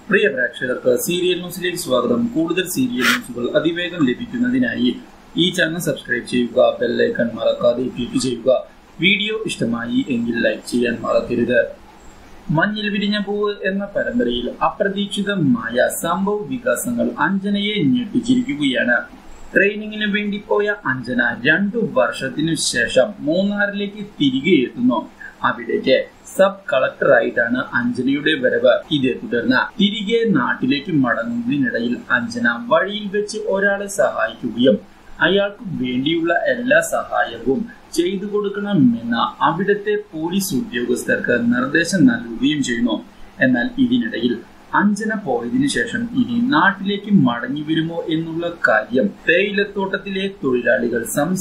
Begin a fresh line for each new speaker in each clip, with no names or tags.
പ്രിയ പ്രേക്ഷകർക്ക് സീരിയൽ ന്യൂസിലേക്ക് സ്വാഗതം കൂടുതൽ സീരിയൽ ന്യൂസുകൾ അതിവേഗം ലഭിക്കുന്നതിനായി ഈ ചാനൽ സബ്സ്ക്രൈബ് ചെയ്യുക ബെല്ലൈക്കൺ മറക്കാതെ ക്ലിക്ക് ചെയ്യുക വീഡിയോ ഇഷ്ടമായി എങ്കിൽ ലൈക്ക് ചെയ്യാൻ മറക്കരുത് മഞ്ഞിൽ വിരിഞ്ഞ പൂവ് എന്ന പരമ്പരയിൽ അപ്രതീക്ഷിതമായ സംഭവ വികാസങ്ങൾ അഞ്ജനയെ ഞെട്ടിച്ചിരിക്കുകയാണ് ട്രെയിനിങ്ങിന് വേണ്ടി പോയ അഞ്ജന രണ്ടു വർഷത്തിനു ശേഷം മൂന്നാറിലേക്ക് തിരികെ എത്തുന്നു അവിടേക്ക് സബ് കളക്ടറായിട്ടാണ് അഞ്ജനയുടെ വരവ് ഇതേ തുടർന്ന് തിരികെ നാട്ടിലേക്ക് മടങ്ങുന്നതിനിടയിൽ അഞ്ജന വഴിയിൽ വെച്ച് ഒരാളെ സഹായിക്കുകയും അയാൾക്ക് വേണ്ടിയുള്ള എല്ലാ സഹായവും ചെയ്തു കൊടുക്കണമെന്ന് അവിടുത്തെ പോലീസ് ഉദ്യോഗസ്ഥർക്ക് നിർദ്ദേശം നൽകുകയും ചെയ്യുന്നു എന്നാൽ ഇതിനിടയിൽ അഞ്ജന പോയതിനു ശേഷം ഇനി നാട്ടിലേക്ക് മടങ്ങി വരുമോ എന്നുള്ള കാര്യം തേയിലത്തോട്ടത്തിലെ തൊഴിലാളികൾ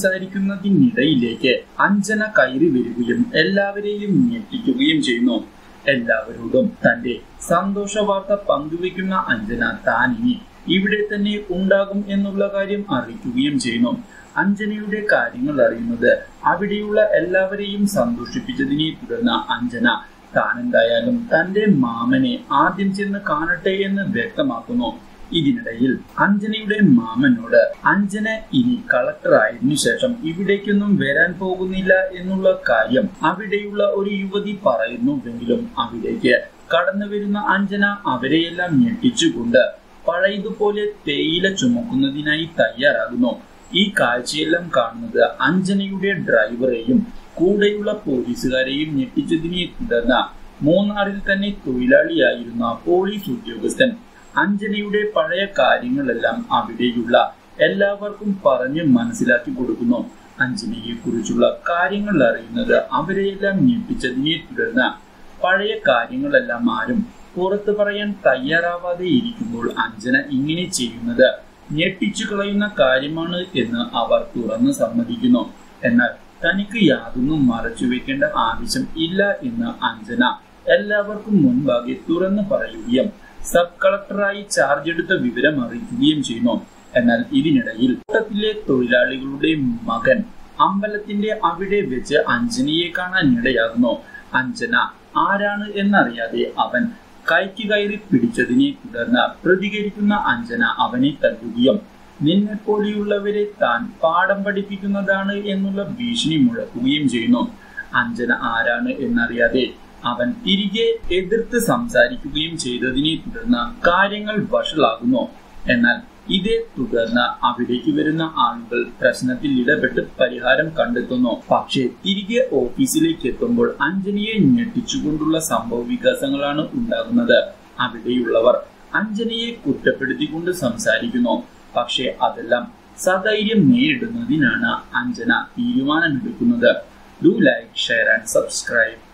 സംസാരിക്കുന്നതിനിടയിലേക്ക് അഞ്ജന കയറി വരികയും എല്ലാവരെയും ഞെട്ടിക്കുകയും ചെയ്യുന്നു എല്ലാവരോടും തന്റെ സന്തോഷ വാർത്ത പങ്കുവെക്കുന്ന അഞ്ജന താൻ ഇനി ഇവിടെ തന്നെ ഉണ്ടാകും എന്നുള്ള കാര്യം അറിയിക്കുകയും ചെയ്യുന്നു അഞ്ജനയുടെ കാര്യങ്ങൾ അറിയുന്നത് അവിടെയുള്ള എല്ലാവരെയും സന്തോഷിപ്പിച്ചതിനെ തുടർന്ന് അഞ്ജന താൻ എന്തായാലും തന്റെ മാമനെ ആദ്യം ചെന്ന് കാണട്ടെ എന്ന് വ്യക്തമാക്കുന്നു ഇതിനിടയിൽ അഞ്ജനയുടെ മാമനോട് അഞ്ജന ഇനി കളക്ടർ ആയതിനു ശേഷം ഇവിടേക്കൊന്നും വരാൻ പോകുന്നില്ല എന്നുള്ള കാര്യം അവിടെയുള്ള ഒരു യുവതി പറയുന്നുവെങ്കിലും അവിടേക്ക് കടന്നു വരുന്ന അഞ്ജന അവരെയെല്ലാം ഞെട്ടിച്ചുകൊണ്ട് പഴയതുപോലെ തേയില ചുമക്കുന്നതിനായി തയ്യാറാകുന്നു ഈ കാഴ്ചയെല്ലാം കാണുന്നത് അഞ്ജനയുടെ ഡ്രൈവറെയും കൂടെയുള്ള പോലീസുകാരെയും ഞെട്ടിച്ചതിനെ തുടർന്ന് മൂന്നാറിൽ തന്നെ തൊഴിലാളിയായിരുന്ന പോലീസ് ഉദ്യോഗസ്ഥൻ അഞ്ജനയുടെ പഴയ കാര്യങ്ങളെല്ലാം അവിടെയുള്ള എല്ലാവർക്കും പറഞ്ഞ് മനസ്സിലാക്കി കൊടുക്കുന്നു അഞ്ജനയെ കുറിച്ചുള്ള കാര്യങ്ങൾ അറിയുന്നത് അവരെയെല്ലാം ഞെട്ടിച്ചതിനെ തുടർന്ന് പഴയ കാര്യങ്ങളെല്ലാം ആരും പുറത്തു പറയാൻ തയ്യാറാവാതെ ഇരിക്കുമ്പോൾ അഞ്ജന ഇങ്ങനെ ചെയ്യുന്നത് ഞെട്ടിച്ചു കളയുന്ന കാര്യമാണ് എന്ന് അവർ തുറന്ന് സമ്മതിക്കുന്നു എന്നാൽ തനിക്ക് യാതൊന്നും മറച്ചു വെക്കേണ്ട ആവശ്യം ഇല്ല എന്ന് അഞ്ജന എല്ലാവർക്കും മുൻപാകെ തുറന്നു പറയുകയും സബ് കളക്ടറായി ചാർജ് എടുത്ത വിവരം അറിയിക്കുകയും ചെയ്യുന്നു എന്നാൽ ഇതിനിടയിൽ കൂട്ടത്തിലെ തൊഴിലാളികളുടെ മകൻ അമ്പലത്തിന്റെ അവിടെ വെച്ച് അഞ്ജനയെ കാണാൻ ഇടയാകുന്നു അഞ്ജന ആരാണ് എന്നറിയാതെ അവൻ കൈക്ക് കയറി പിടിച്ചതിനെ തുടർന്ന് പ്രതികരിക്കുന്ന അഞ്ജന അവനെ തല്ലുകയും നിന്നെ പോലെയുള്ളവരെ താൻ പാഠം പഠിപ്പിക്കുന്നതാണ് എന്നുള്ള ഭീഷണി മുഴക്കുകയും ചെയ്യുന്നു അഞ്ജന ആരാണ് എന്നറിയാതെ അവൻ തിരികെ എതിർത്ത് സംസാരിക്കുകയും ചെയ്തതിനെ തുടർന്ന് കാര്യങ്ങൾ വഷളാകുന്നു എന്നാൽ ഇതേ തുടർന്ന് അവിടേക്ക് വരുന്ന ആളുകൾ പ്രശ്നത്തിൽ ഇടപെട്ട് പരിഹാരം കണ്ടെത്തുന്നു പക്ഷേ തിരികെ ഓഫീസിലേക്ക് എത്തുമ്പോൾ അഞ്ജനയെ ഞെട്ടിച്ചുകൊണ്ടുള്ള സംഭവ വികാസങ്ങളാണ് ഉണ്ടാകുന്നത് അവിടെയുള്ളവർ അഞ്ജനയെ കുറ്റപ്പെടുത്തിക്കൊണ്ട് സംസാരിക്കുന്നു പക്ഷേ അതെല്ലാം സധൈര്യം നേരിടുന്നതിനാണ് അഞ്ജന തീരുമാനമെടുക്കുന്നത് do like share and subscribe